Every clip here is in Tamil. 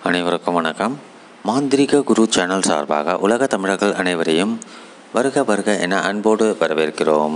அனைவருக்கும் வணக்கம் மாந்திரிக குரு சேனல் சார்பாக உலக தமிழர்கள் அனைவரையும் வருக வருக என அன்போடு வரவேற்கிறோம்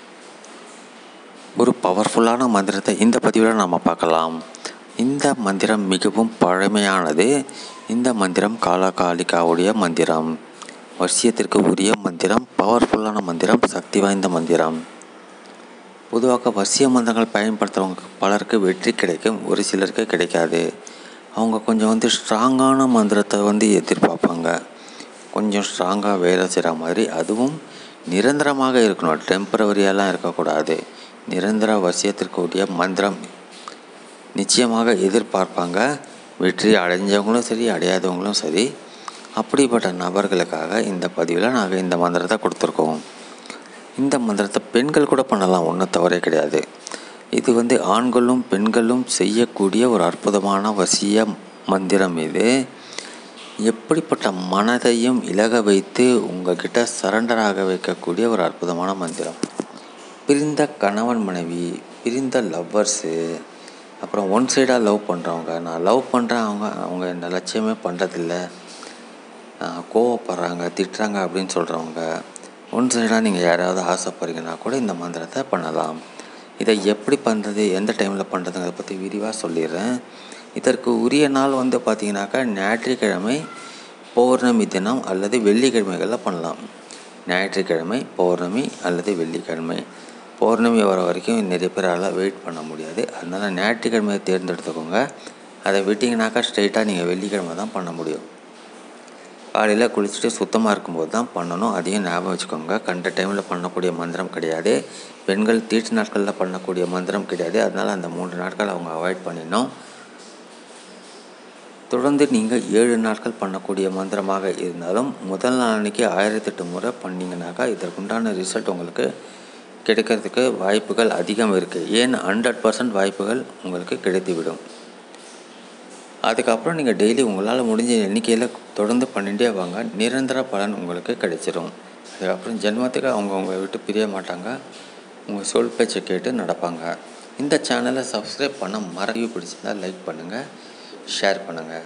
ஒரு பவர்ஃபுல்லான மந்திரத்தை இந்த பதிவில் நாம் பார்க்கலாம் இந்த மந்திரம் மிகவும் பழமையானது இந்த மந்திரம் காலகாலிகாவுடைய மந்திரம் வசியத்திற்கு உரிய மந்திரம் பவர்ஃபுல்லான மந்திரம் சக்தி வாய்ந்த மந்திரம் பொதுவாக வசிய மந்திரங்கள் பயன்படுத்துகிறவங்க பலருக்கு வெற்றி கிடைக்கும் ஒரு சிலருக்கு கிடைக்காது அவங்க கொஞ்சம் வந்து ஸ்ட்ராங்கான மந்திரத்தை வந்து எதிர்பார்ப்பாங்க கொஞ்சம் ஸ்ட்ராங்காக வேலை செய்கிற மாதிரி அதுவும் நிரந்தரமாக இருக்கணும் டெம்பரவரியாலாம் இருக்கக்கூடாது நிரந்தர வசியத்திற்குரிய மந்திரம் நிச்சயமாக எதிர்பார்ப்பாங்க வெற்றி அடைஞ்சவங்களும் சரி அடையாதவங்களும் சரி அப்படிப்பட்ட நபர்களுக்காக இந்த பதிவில் நாங்கள் இந்த மந்திரத்தை கொடுத்துருக்கோம் இந்த மந்திரத்தை பெண்கள் கூட பண்ணலாம் ஒன்றும் தவறே கிடையாது இது வந்து ஆண்களும் பெண்களும் செய்யக்கூடிய ஒரு அற்புதமான வசிய மந்திரம் இது எப்படிப்பட்ட மனதையும் இலக வைத்து உங்ககிட்ட சரண்டராக வைக்கக்கூடிய ஒரு அற்புதமான மந்திரம் பிரிந்த கணவன் மனைவி பிரிந்த லவ்வர்ஸு அப்புறம் ஒன் சைடாக லவ் பண்ணுறவங்க நான் லவ் பண்ணுறேன் அவங்க அவங்க என்ன லட்சியமே பண்ணுறதில்ல கோவப்படுறாங்க திட்டுறாங்க அப்படின்னு சொல்கிறவங்க ஒன் சைடாக நீங்கள் யாராவது ஆசைப்படுறீங்கன்னா கூட இந்த மந்திரத்தை பண்ணலாம் இதை எப்படி பண்ணுறது எந்த டைமில் பண்ணுறதுங்கிறத பற்றி விரிவாக சொல்லிடுறேன் இதற்கு உரிய நாள் வந்து பார்த்தீங்கன்னாக்கா ஞாயிற்றுக்கிழமை பௌர்ணமி தினம் அல்லது வெள்ளிக்கிழமைகளில் பண்ணலாம் ஞாயிற்றுக்கிழமை பௌர்ணமி அல்லது வெள்ளிக்கிழமை பௌர்ணமி வர வரைக்கும் நிறைய பேரால் வெயிட் பண்ண முடியாது அதனால் ஞாயிற்றுக்கிழமையை தேர்ந்தெடுத்துக்கோங்க அதை விட்டிங்கனாக்கா ஸ்ட்ரைட்டாக நீங்கள் வெள்ளிக்கிழமை தான் பண்ண முடியும் காலையில் குளிச்சுட்டு சுத்தமாக இருக்கும்போது தான் பண்ணணும் அதையும் ஞாபகம் வச்சுக்கோங்க கண்ட டைமில் பண்ணக்கூடிய மந்திரம் கிடையாது பெண்கள் தீட்டு நாட்களில் பண்ணக்கூடிய மந்திரம் கிடையாது அதனால் அந்த மூன்று நாட்கள் அவங்க அவாய்ட் பண்ணிடணும் தொடர்ந்து நீங்கள் ஏழு நாட்கள் பண்ணக்கூடிய மந்திரமாக இருந்தாலும் முதல் நாள் அன்றைக்கி ஆயிரத்தெட்டு முறை பண்ணிங்கனாக்கா இதற்குண்டான ரிசல்ட் உங்களுக்கு கிடைக்கிறதுக்கு வாய்ப்புகள் அதிகம் இருக்குது ஏன் ஹண்ட்ரட் பர்சன்ட் வாய்ப்புகள் உங்களுக்கு கிடைத்துவிடும் அதுக்கப்புறம் நீங்கள் டெய்லி உங்களால் முடிஞ்ச எண்ணிக்கையில் தொடர்ந்து பண்ணிகிட்டே வாங்க நிரந்தர பலன் உங்களுக்கு கிடைச்சிரும் அதுக்கப்புறம் ஜென்மத்துக்கு அவங்க உங்களை விட்டு பிரிய மாட்டாங்க உங்கள் சொல் பேச்சை கேட்டு நடப்பாங்க இந்த சேனலை சப்ஸ்கிரைப் பண்ண மறவி பிடிச்சிருந்தால் லைக் பண்ணுங்கள் ஷேர் பண்ணுங்கள்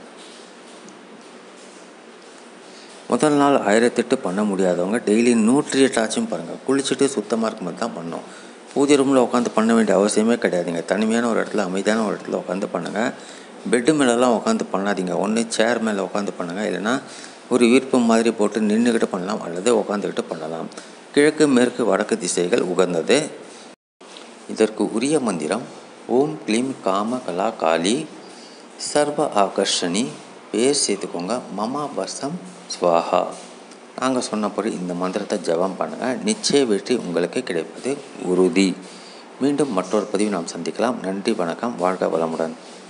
முதல் நாள் ஆயிரத்தெட்டு பண்ண முடியாதவங்க டெய்லி நூற்றி எட்டாச்சும் பாருங்கள் குளிச்சுட்டு சுத்தமாக இருக்கும்போது தான் பண்ணணும் பூஜை ரூமில் உட்காந்து பண்ண வேண்டிய அவசியமே கிடையாதுங்க தனிமையான ஒரு இடத்துல அமைதியான ஒரு இடத்துல உட்காந்து பண்ணுங்கள் பெட்டு மேலெலாம் உட்காந்து பண்ணாதீங்க ஒன்று சேர் மேலே உட்காந்து பண்ணுங்கள் இல்லைனா ஒரு ஈர்ப்பு மாதிரி போட்டு நின்றுக்கிட்டு பண்ணலாம் அல்லது உட்காந்துக்கிட்டு பண்ணலாம் கிழக்கு மேற்கு வடக்கு திசைகள் உகந்தது இதற்கு உரிய மந்திரம் ஓம் க்ளீம் காம கலா காளி சர்வ ஆகர்ஷணி பேர் சேர்த்துக்கோங்க மமா வசம் ஸ்வாஹா நாங்கள் சொன்னபடி இந்த மந்திரத்தை ஜபம் பண்ணுங்கள் நிச்சய வெற்றி உங்களுக்கு கிடைப்பது உறுதி மீண்டும் மற்றொரு பதிவு நாம் சந்திக்கலாம் நன்றி வணக்கம் வாழ்க வளமுடன்